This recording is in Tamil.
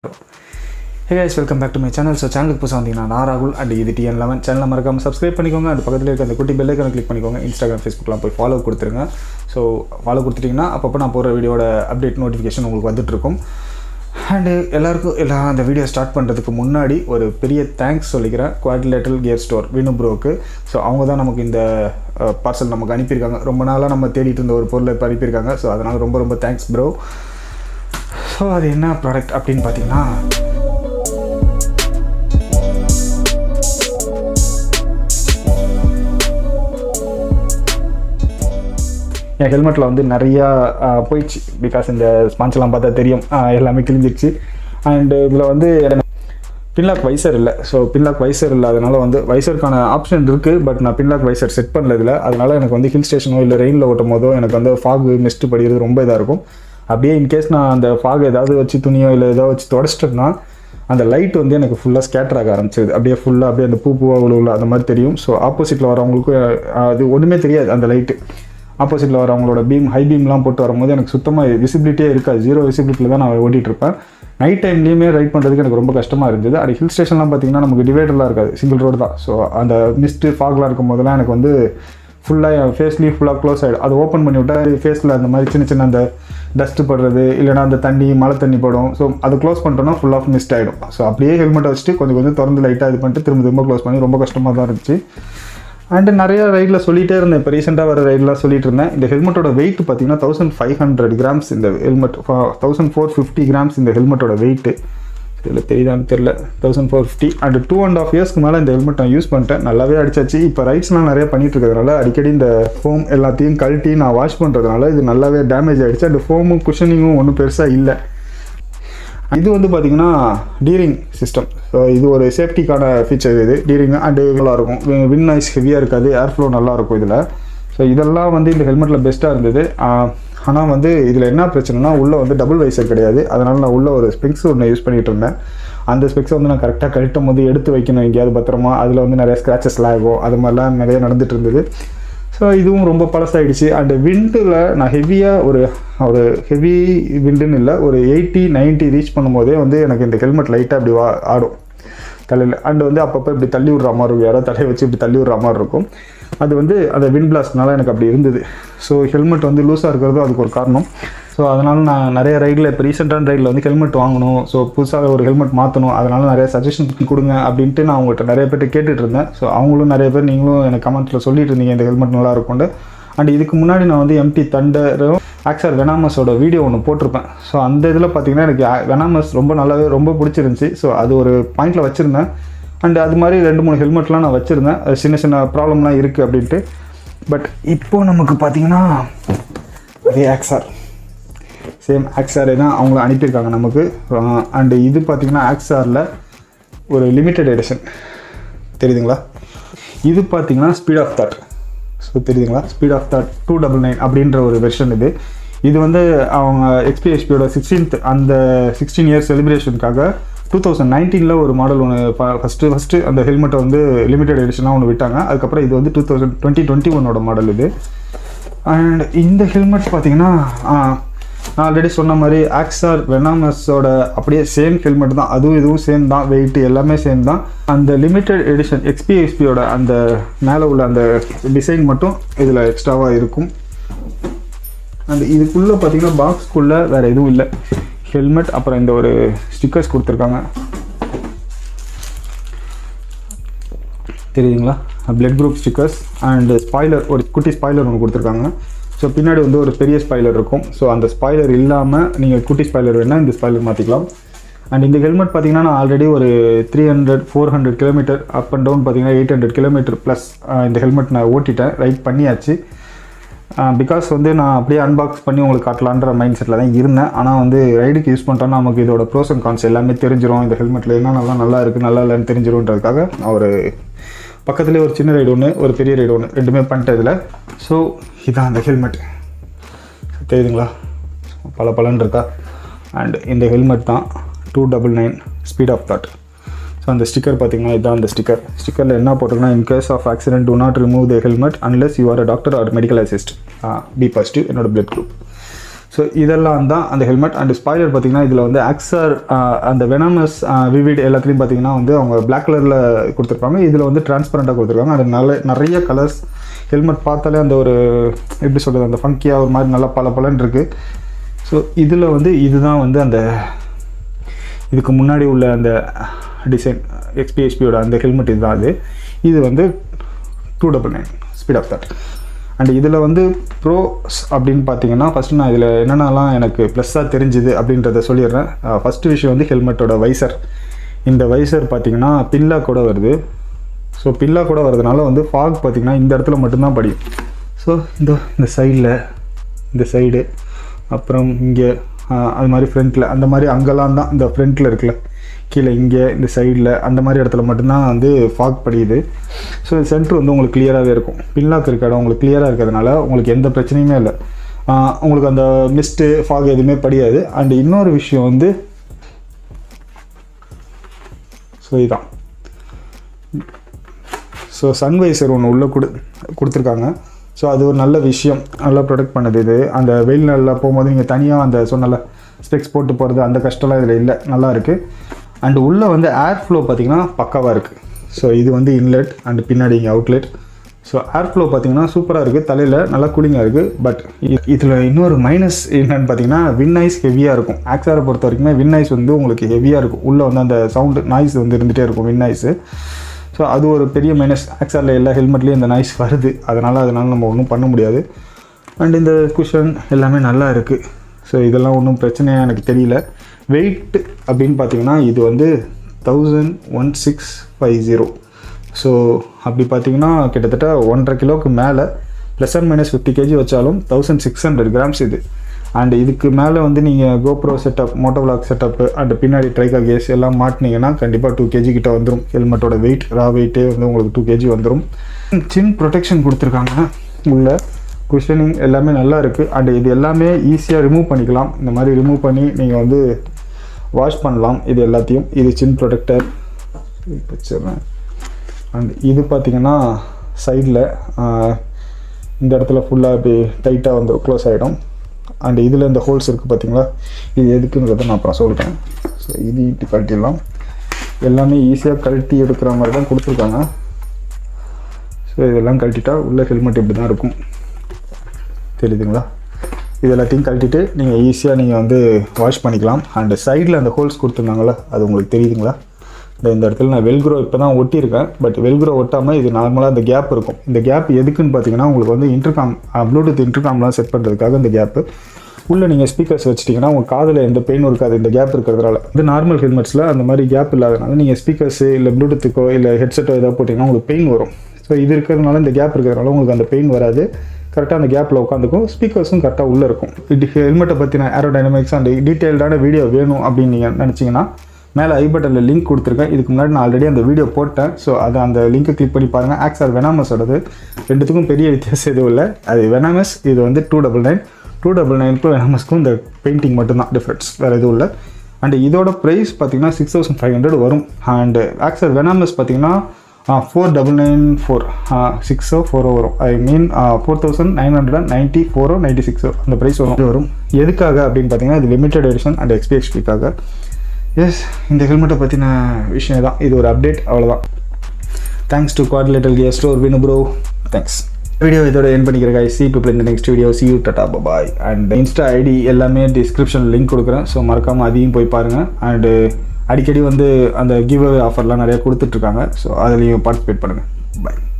hey guys welcome back to my channel so சேனலுக்கு புதுசாக வந்தீங்கன்னா நான் ராகுல் அண்ட் இது டிஎன் லெவன் சேனலை மறக்காமல் சப்ஸ்கிரைப் பண்ணிக்கோங்க அந்த பக்கத்தில் இருக்க அந்த குட்டி பெல்லைக்கான கிளிக் பண்ணிக்கோங்க இன்ஸ்டாகிராம் ஃபேஸ்புக்லாம் போய் ஃபாலோ கொடுத்துருங்க ஸோ ஃபாலோ கொடுத்துட்டிங்கன்னா அப்பப்போ நான் போகிற வீடியோட அப்டேட் நோட்டிஃபிகேஷன் உங்களுக்கு வந்துட்டு இருக்கும் அண்டு எல்லாருக்கும் எல்லாம் அந்த வீடியோ ஸ்டார்ட் பண்ணுறதுக்கு முன்னாடி ஒரு பெரிய தேங்க்ஸ் சொல்லிக்கிறேன் குவாட்லேட்டல் கியர் ஸ்டோர் வினு ப்ரோக்கு ஸோ அவங்க தான் நமக்கு இந்த பார்சல் நமக்கு அனுப்பியிருக்காங்க ரொம்ப நாளாக நம்ம தேடிட்டு இருந்த ஒரு பொருளை இப்போ அனுப்பியிருக்காங்க ஸோ அதனால் ரொம்ப ரொம்ப தேங்க்ஸ் ப்ரோ ஸோ அது என்ன ப்ராடக்ட் அப்படின்னு பார்த்தீங்கன்னா என் ஹெல்மெட்டில் வந்து நிறையா ஆஹ், போயிடுச்சு பிகாஸ் இந்த ஸ்பான்ஸ்லாம் பார்த்தா தெரியும் ஆஹ், எல்லாமே கிழிஞ்சிருச்சு அண்டு இதில் வந்து பின்லாக் வைசர் இல்லை ஸோ பின்லாக் வைசர் இல்லாதனால வந்து வைசருக்கான ஆப்ஷன் இருக்குது பட் நான் பின்லாக் வைசர் செட் பண்ணல இதில் அதனால எனக்கு வந்து ஹில் ஸ்டேஷனோ இல்லை ரெயினில் ஓட்டும் போதோ எனக்கு வந்து ஃபாக் மிஸ்ட் படிக்கிறது ரொம்ப இதாக இருக்கும் அப்படியே இன்கேஸ் நான் அந்த ஃபாக் ஏதாவது வச்சு துணியோ இல்லை ஏதோ வச்சு தொடச்சிட்டேன்னா அந்த லைட் வந்து எனக்கு ஃபுல்லாக ஸ்கேட்டர் ஆக ஆரம்பிச்சிது அப்படியே ஃபுல்லாக அப்படியே அந்த பூ பூவாக உள்ள அந்த மாதிரி தெரியும் ஸோ ஆப்போசிட்டில் வரவங்களுக்கும் அஹ், அது ஒன்றுமே தெரியாது அந்த லைட்டு ஆப்போசிட்டில் வரவங்களோட பீம் ஹை பீம்லாம் போட்டு வரும்போது எனக்கு சுத்தமாக விசிபிலிட்டியே இருக்காது ஜீரோ விசிபிலிட்டியில் தான் நான் ஓட்டிகிட்டு இருப்பேன் நைட் டைம்லேயுமே ரைட் பண்ணுறதுக்கு எனக்கு ரொம்ப கஷ்டமாக இருந்தது அது ஹில் ஸ்டேஷன்லாம் பார்த்தீங்கன்னா நமக்கு டிவைடர்லாம் இருக்காது சிங்கிள் ரோடு தான் ஸோ அந்த மிஸ்ட்டு ஃபாக்லாம் இருக்கும் போதெல்லாம் எனக்கு வந்து ஃபுல்லாக என் ஃபேஸ்லேயும் ஃபுல்லாக க்ளோஸ் ஆகிடும் அதை ஓப்பன் பண்ணி விட்டா ஃபேஸில் அந்த மாதிரி சின்ன சின்ன அந்த டஸ்ட்டு படுறது இல்லைனா அந்த தண்ணி மழை தண்ணி படும் ஸோ அதை க்ளோஸ் பண்ணிட்டோம்னா ஃபுல் ஆஃப் மிஸ்ட் ஆகிடும் ஸோ அப்படியே ஹெல்மெட்டை வச்சுட்டு கொஞ்சம் கொஞ்சம் திறந்து லைட்டாக இது பண்ணிட்டு திரும்ப திரும்ப க்ளோஸ் பண்ணி ரொம்ப கஷ்டமாக தான் இருந்துச்சு அண்டு நிறைய ரைடில் சொல்லிட்டே இருந்தேன் இப்போ ரீசெண்டாக வர ரைடெலாம் சொல்லிட்டு இருந்தேன் இந்த ஹெல்மெட்டோட வெயிட் பார்த்தீங்கன்னா தௌசண்ட் ஃபைவ் ஹண்ட்ரட் கிராம்ஸ் இந்த helmet thousand four fifty grams இந்த ஹெல்மெட்டோட வெயிட்டு இதில் தெரியுதான்னு தெரில thousand four fifty and two and half இயர்ஸ்க்கு மேலே இந்த ஹெல்மெட் நான் யூஸ் பண்ணிட்டேன் நல்லாவே அடிச்சாச்சு இப்போ ரைட்ஸ்லாம் நிறைய பண்ணிட்டு இருக்கிறதுனால அடிக்கடி இந்த ஃபோம் எல்லாத்தையும் கழட்டி நான் வாஷ் பண்ணுறதுனால இது நல்லாவே டேமேஜ் ஆகிடுச்சு அண்ட் ஃபோமும் குஷனிங்கும் ஒன்றும் பெருசாக இல்லை இது வந்து பார்த்தீங்கன்னா டீரிங் சிஸ்டம் ஸோ இது ஒரு சேஃப்டிக்கான ஃபீச்சர் இது டீரிங் அண்டு நல்லா இருக்கும் வின் நாய்ஸ் ஹெவியாக இருக்காது ஏர் ஃப்ளோ நல்லா இருக்கும் இதில் ஸோ இதெல்லாம் வந்து இந்த ஹெல்மெட்டில் பெஸ்ட்டாக இருந்தது ஆனால் வந்து இதில் என்ன பிரச்சனைனா உள்ளே வந்து டபுள் வைசர் கிடையாது அதனால் நான் உள்ள ஒரு ஸ்பெக்ஸ் ஒன்று யூஸ் பண்ணிகிட்டு இருந்தேன் அந்த ஸ்பெக்ஸை வந்து நான் கரெக்டாக கழட்டும் போது எடுத்து வைக்கணும் எங்கேயாவது பத்திரமா அதில் வந்து நிறைய ஸ்க்ராச்சஸ்லாம் ஆகும் அது மாதிரிலாம் நிறைய நடந்துட்டு இருந்தது ஸோ இதுவும் ரொம்ப பழசாயிடுச்சு அண்ட் விண்டில் நான் ஹெவியாக ஒரு ஒரு ஹெவி விண்டுன்னு இல்லை ஒரு எயிட்டி 90 ரீச் பண்ணும்போதே வந்து எனக்கு இந்த ஹெல்மெட் லைட்டாக இப்படி வா ஆடும் தலையில் அண்ட் வந்து அப்பப்போ இப்படி தள்ளி விட்ற மாதிரி இருக்கும் யாரோ தலையை வச்சு இப்படி தள்ளி விட்ற மாதிரி இருக்கும் அது வந்து அந்த விண்ட் பிளாஸ்ட்னால எனக்கு அப்படி இருந்தது ஸோ ஹெல்மெட் வந்து லூஸாக இருக்கிறதும் அதுக்கு ஒரு காரணம் ஸோ அதனால் நான் நிறைய ரைடில் இப்போ ரீசெண்டான ரைடில் வந்து ஹெல்மெட் வாங்கணும் ஸோ புதுசாக ஒரு ஹெல்மெட் மாற்றணும் அதனால் நிறைய சஜஷன் கொடுங்க அப்படின்ட்டு நான் அவங்கள்ட்ட நிறைய பேர்ட்ட கேட்டுட்டு இருந்தேன் ஸோ அவங்களும் நிறைய பேர் நீங்களும் எனக்கு கமெண்ட்டில் சொல்லிட்டு இருந்தீங்க இந்த ஹெல்மெட் நல்லா இருக்கும்னு அண்ட் இதுக்கு முன்னாடி நான் வந்து எம்டி தண்டரும் ஆக்சர் வெனாமஸோட வீடியோ ஒன்று போட்டிருப்பேன் ஸோ அந்த இதில் பார்த்தீங்கன்னா எனக்கு வெனாமஸ் ரொம்ப நல்லாவே ரொம்ப பிடிச்சிருந்துச்சி ஸோ அது ஒரு பாயிண்டில் வச்சுருந்தேன் அண்ட் அது மாதிரி ரெண்டு மூணு ஹெல்மெட்லாம் நான் வச்சுருந்தேன் அது சின்ன சின்ன ப்ராப்ளம்லாம் இருக்குது அப்படின்ட்டு பட் இப்போது நமக்கு பார்த்தீங்கன்னா அதே ஆக்சார் சேம் ஆக்ஸாரே தான் அவங்க அனுப்பியிருக்காங்க நமக்கு அண்டு இது பார்த்தீங்கன்னா ஆக்ஸாரில் ஒரு லிமிட்டெட் எடிஷன் தெரியுதுங்களா இது பார்த்தீங்கன்னா ஸ்பீட் ஆஃப் தாட் ஸோ தெரியுதுங்களா speed of thought two double nine அப்படின்ற ஒரு வெர்ஷன் இது இது வந்து அவங்க எக்ஸ்பிஎஸ்பியோட சிக்ஸ்டீன்த் அந்த சிக்ஸ்டீன் இயர்ஸ் செலிப்ரேஷனுக்காக டூ தௌசண்ட் நைன்டீனில் ஒரு மாடல் ஒன்று ஃபஸ்ட்டு ஃபஸ்ட்டு அந்த ஹெல்மெட்டை வந்து லிமிடெட் எடிஷனாக ஒன்று விட்டாங்க அதுக்கப்புறம் இது வந்து டூ தௌசண்ட் டுவெண்ட்டி டுவெண்ட்டி ஒன்னோட மாடல் இது அண்ட் இந்த ஹெல்மெட் பார்த்தீங்கன்னா நான் ஆல்ரெடி சொன்ன மாதிரி ஆக்ஸார் வெனாமஸோட அப்படியே சேம் ஹெல்மெட் தான் அதுவும் இதுவும் சேம் தான் வெயிட் எல்லாமே சேம் தான் அந்த லிமிட்டெட் எடிஷன் எக்ஸ்பிஎஸ்பியோட அந்த மேலே உள்ள அந்த டிசைன் மட்டும் இதில் எக்ஸ்ட்ராவாக இருக்கும் அண்ட் இதுக்குள்ளே பார்த்தீங்கன்னா பாக்ஸ்க்குள்ளே வேறு எதுவும் இல்லை ஹெல்மெட் அப்புறம் இந்த ஒரு ஸ்டிக்கர்ஸ் கொடுத்துருக்காங்க தெரியுதுங்களா blood group stickers and spoiler ஒரு குட்டி ஸ்பாய்லர் ஒன்று கொடுத்துருக்காங்க ஸோ பின்னாடி வந்து ஒரு பெரிய ஸ்பாய்லர் இருக்கும் ஸோ அந்த ஸ்பாய்லர் இல்லாமல் நீங்கள் குட்டி ஸ்பாய்லர் வேணால் இந்த ஸ்பாய்லர் மாற்றிக்கலாம் அண்ட் இந்த ஹெல்மெட் பார்த்தீங்கன்னா நான் ஆல்ரெடி ஒரு three hundred four hundred kilometre up and down பார்த்தீங்கன்னா எயிட் ஹண்ட்ரட் கிலோமீட்டர் ப்ளஸ் இந்த ஹெல்மெட் நான் ஓட்டிட்டேன் ரைட் பண்ணியாச்சு பிகாஸ் வந்து நான் அப்படியே அன்பாக்ஸ் பண்ணி உங்களுக்கு காட்டலான்ற மைண்ட் செட்டில் தான் இருந்தேன் ஆனால் வந்து ரைடுக்கு யூஸ் பண்ணிட்டோன்னா நமக்கு இதோட ப்ரோஸ் அண்ட் கான்ஸ் எல்லாமே தெரிஞ்சிரும் இந்த ஹெல்மெட்டில் என்னென்னலாம் நல்லா இருக்குது நல்லா இல்லைன்னு தெரிஞ்சிரும்ன்றதுக்காக நான் ஒரு பக்கத்துலேயே ஒரு சின்ன ரைடு ஒன்று ஒரு பெரிய ரைடு ஒன்று ரெண்டுமே பண்ணிட்டதில் ஸோ இதான் அந்த ஹெல்மெட் தெரியுதுங்களா பல பலன் இருக்கா அண்ட் இந்த ஹெல்மெட் தான் two double nine speed of thought so அந்த ஸ்டிக்கர் பார்த்தீங்கன்னா இதுதான் அந்த ஸ்டிக்கர் ஸ்டிக்கரில் என்ன போட்டிருக்குன்னா in case of accident do not remove the helmet unless you are a doctor or medical assist B positive என்னோட பிளட் குரூப் ஸோ இதெல்லாம் தான் அந்த ஹெல்மெட் அண்ட் ஸ்பாய்லர் பார்த்தீங்கன்னா இதில் வந்து ஆக்சர் அந்த வெனாமஸ் விவிட் எல்லாத்துலேயும் பார்த்தீங்கன்னா வந்து அவங்க பிளாக் கலரில் கொடுத்துருப்பாங்க இதில் வந்து டிரான்ஸ்பரண்ட்டாக கொடுத்துருக்காங்க அது நல்ல நிறைய கலர்ஸ் ஹெல்மெட் பார்த்தாலே அந்த ஒரு எப்படி சொல்கிறது அந்த ஃபங்கியாக ஒரு மாதிரி நல்லா பல பலன் இருக்குது ஸோ இதில் வந்து இதுதான் வந்து அந்த இதுக்கு முன்னாடி உள்ள அந்த டிசைன் எக்ஸ்பிஎஸ்பியோட அந்த ஹெல்மெட் இதுதான் அது இது வந்து two double nine speed of thought and இதில் வந்து ப்ரோஸ் அப்படின்னு பார்த்தீங்கன்னா ஃபஸ்ட்டு நான் இதில் என்னென்னலாம் எனக்கு ப்ளஸ்ஸாக தெரிஞ்சுது அப்படின்றத சொல்லிடுறேன் ஃபஸ்ட்டு விஷயம் வந்து ஹெல்மெட்டோட வைசர் இந்த வைசர் பார்த்தீங்கன்னா பில்லா கூட வருது ஸோ பில்லா கூட வரதுனால வந்து ஃபாக் பார்த்தீங்கன்னா இந்த இடத்துல மட்டும்தான் படியும் ஸோ இந்த இந்த சைடில் இந்த சைடு அப்புறம் இங்கே அது மாதிரி ஃப்ரண்ட்டில் அந்த மாதிரி அங்கெல்லாம் தான் இந்த ஃப்ரண்ட்டில் இருக்குல்ல கீழே இங்கே இந்த சைடில் அந்த மாதிரி இடத்துல மட்டும்தான் வந்து ஃபாக் படியுது ஸோ சென்டர் வந்து உங்களுக்கு கிளியராகவே இருக்கும் பின்லாக் இருக்க இடம் உங்களுக்கு கிளியராக இருக்கிறதுனால உங்களுக்கு எந்த பிரச்சனையுமே இல்லை ஆஹ் உங்களுக்கு அந்த மிஸ்ட்டு ஃபாக் எதுவுமே படியாது அண்ட் இன்னொரு விஷயம் வந்து ஸோ இதுதான் ஸோ சன்வைசர் ஒன்று உள்ளே கொடு கொடுத்துருக்காங்க ஸோ அது ஒரு நல்ல விஷயம் நல்லா ப்ரொடெக்ட் பண்ணுது இது அந்த வெயில் நாளில் போகும்போது நீங்கள் தனியாக அந்த சொன்னல ஸ்பெக்ஸ் போட்டு போகிறது அந்த கஷ்டம்லாம் இதில் இல்லை நல்லா இருக்குது அண்ட் உள்ளே வந்து ஏர் ஃப்ளோ பார்த்தீங்கன்னா பக்காவாக இருக்குது ஸோ இது வந்து இன்லெட் அண்ட் பின்னாடி இங்கே அவுட்லெட் ஸோ ஏர் ஃப்ளோ பார்த்தீங்கன்னா சூப்பராக இருக்குது தலையில் நல்லா கூலிங்காக இருக்குது பட் இதில் இன்னொரு மைனஸ் என்னன்னு பார்த்தீங்கன்னா வின் ஐஸ் ஹெவியாக இருக்கும் ஆக்ஸாரை பொறுத்த வரைக்குமே வின் ஐஸ் வந்து உங்களுக்கு ஹெவியாக இருக்கும் உள்ளே வந்து அந்த சவுண்டு நாய்ஸ் வந்து இருந்துகிட்டே இருக்கும் வின் ஐஸு ஸோ அது ஒரு பெரிய மைனஸ் ஆக்ஸாரில் எல்லா ஹெல்மெட்லேயும் இந்த நாய்ஸ் வருது அதனால் அதனால் நம்ம ஒன்றும் பண்ண முடியாது அண்ட் இந்த குஷன் எல்லாமே நல்லா இருக்குது ஸோ இதெல்லாம் ஒன்றும் பிரச்சனையாக எனக்கு தெரியல வெயிட் அப்படின்னு பார்த்தீங்கன்னா இது வந்து thousand one six five zero so அப்படி பார்த்தீங்கன்னா கிட்டத்தட்ட ஒன்றரை கிலோவுக்கு மேலே plus and minus fifty KG வச்சாலும் தௌசண்ட் சிக்ஸ் ஹண்ட்ரட் கிராம்ஸ் இது அண்ட் இதுக்கு மேலே வந்து நீங்கள் GoPro setup motovlog setup and பின்னாடி ட்ரைகா கேஸ் எல்லாம் மாட்டினீங்கன்னா கண்டிப்பாக டூ கேஜி கிட்ட வந்துடும் ஹெல்மெட்டோட வெயிட் ரா வெயிட்டே வந்து உங்களுக்கு டூ கேஜி வந்துடும் சின் ப்ரொடெக்ஷன் கொடுத்துருக்காங்க உள்ள குஷனிங் எல்லாமே நல்லா இருக்குது அண்ட் இது எல்லாமே ஈஸியாக ரிமூவ் பண்ணிக்கலாம் இந்த மாதிரி ரிமூவ் பண்ணி நீங்கள் வந்து வாஷ் பண்ணலாம் இது எல்லாத்தையும் இது சின் ப்ரொடெக்டர் வச்சிடுறேன் அண்ட் இது பார்த்தீங்கன்னா சைடில் இந்த இடத்துல ஃபுல்லாக அப்படி டைட்டாக வந்து க்ளோஸ் ஆகிடும் அண்ட் இதில் இந்த ஹோல்ஸ் இருக்குது பார்த்தீங்களா இது எதுக்குன்றதை நான் அப்புறம் சொல்கிறேன் ஸோ இது இப்படி கழட்டிடலாம் எல்லாமே ஈஸியாக கழட்டி எடுக்கிற மாதிரி தான் கொடுத்துருக்காங்க ஸோ இதெல்லாம் கழட்டிட்டா உள்ள ஹெல்மெட் இப்படி தான் இருக்கும் தெரியுதுங்களா இது எல்லாத்தையும் கழட்டிட்டு நீங்கள் ஈஸியாக நீங்கள் வந்து வாஷ் பண்ணிக்கலாம் அண்ட் சைடில் அந்த ஹோல்ஸ் கொடுத்துருந்தாங்களா அது உங்களுக்கு தெரியுதுங்களா இந்த இந்த இடத்துல நான் வெல்க்ரோ இப்போ தான் ஒட்டியிருக்கேன் பட் வெல்க்ரோ ஒட்டாமல் இது நார்மலாக இந்த கேப் இருக்கும் இந்த கேப் எதுக்குன்னு பார்த்தீங்கன்னா உங்களுக்கு வந்து இன்டர்காம் ப்ளூடூத் இன்டர்காம்லாம் செட் பண்ணுறதுக்காக இந்த கேப்பு உள்ளே நீங்கள் ஸ்பீக்கர்ஸ் வச்சிட்டிங்கன்னா உங்கள் காதில் எந்த பெயின் இருக்காது இந்த கேப் இருக்கிறதுனால இந்த நார்மல் ஹெல்மெட்ஸில் அந்த மாதிரி கேப் இல்லாதனால நீங்கள் ஸ்பீக்கர்ஸு இல்லை ப்ளூடூத்துக்கோ இல்லை ஹெட்செட்டோ ஏதாவது போட்டிங்கன்னா உங்களுக்கு பெயின் வரும் ஸோ இது இருக்கிறதுனால இந்த கேப் இருக்கிறதுனால உங்களுக்கு அந்த பெயின் வராது கரெக்டாக அந்த கேப்பில் உட்காந்துக்கும் ஸ்பீக்கர்ஸும் கரெக்டாக உள்ளே இருக்கும் இது ஹெல்மெட்டை பற்றின ஏரோடைனமிக்ஸ் அண்ட் டீட்டெயில்டான வீடியோ வேணும் அப்படின்னு நீங்கள் நினச்சிங்கன்னா மேலே ஐ பட்டனில் லிங்க் கொடுத்துருக்கேன் இதுக்கு முன்னாடி நான் ஆல்ரெடி அந்த வீடியோ போட்டேன் ஸோ அதை அந்த லிங்க்கை கிளிக் பண்ணி பாருங்கள் ஆக்ஸார் வெனாமஸோடது ரெண்டுத்துக்கும் பெரிய வித்தியாசம் எதுவும் இல்லை அது வெனாமஸ் இது வந்து two double nine two double நைனுக்கும் வெனாமஸ்க்கும் இந்த பெயிண்டிங் மட்டும்தான் டிஃப்ரென்ஸ் வேறு எதுவும் இல்லை அண்ட் இதோட ப்ரைஸ் பார்த்தீங்கன்னா சிக்ஸ் தௌசண்ட் ஃபைவ் ஹண்ட்ரட் வரும் அண்ட் ஆக்ஸர் வெனாமஸ் பார்த்தீங்கன்னா ஃபோர் டபுள் நைன் ஃபோர் சிக்ஸோ ஃபோரோ வரும் I mean four thousand nine hundred and ninety ஃபோரோ நைன்ட்டி சிக்ஸோ அந்த ப்ரைஸ் வரும் இது வரும் எதுக்காக அப்படின்னு பார்த்தீங்கன்னா இது லிமிடெட் எடிஷன் அண்ட் எக்ஸ்பிஎஸ்பிக்காக எஸ் இந்த ஹெல்மெட்டை பற்றின விஷயம் தான் இது ஒரு அப்டேட் அவ்வளோதான் thanks to quadrilateral gear store Vinu bro thanks video இதோட என் பண்ணிக்கிற guys see people in the next video see you tata bye bye and insta ID எல்லாமே டிஸ்கிரிப்ஷன் லிங்க் கொடுக்குறேன் ஸோ மறக்காமல் அதையும் போய் பாருங்கள் அண்டு அடிக்கடி வந்து அந்த கிவ் அவே ஆஃபர்லாம் நிறைய கொடுத்துட்ருக்காங்க ஸோ அதுலேயும் பார்ட்டிசிபேட் பண்ணுங்கள் பை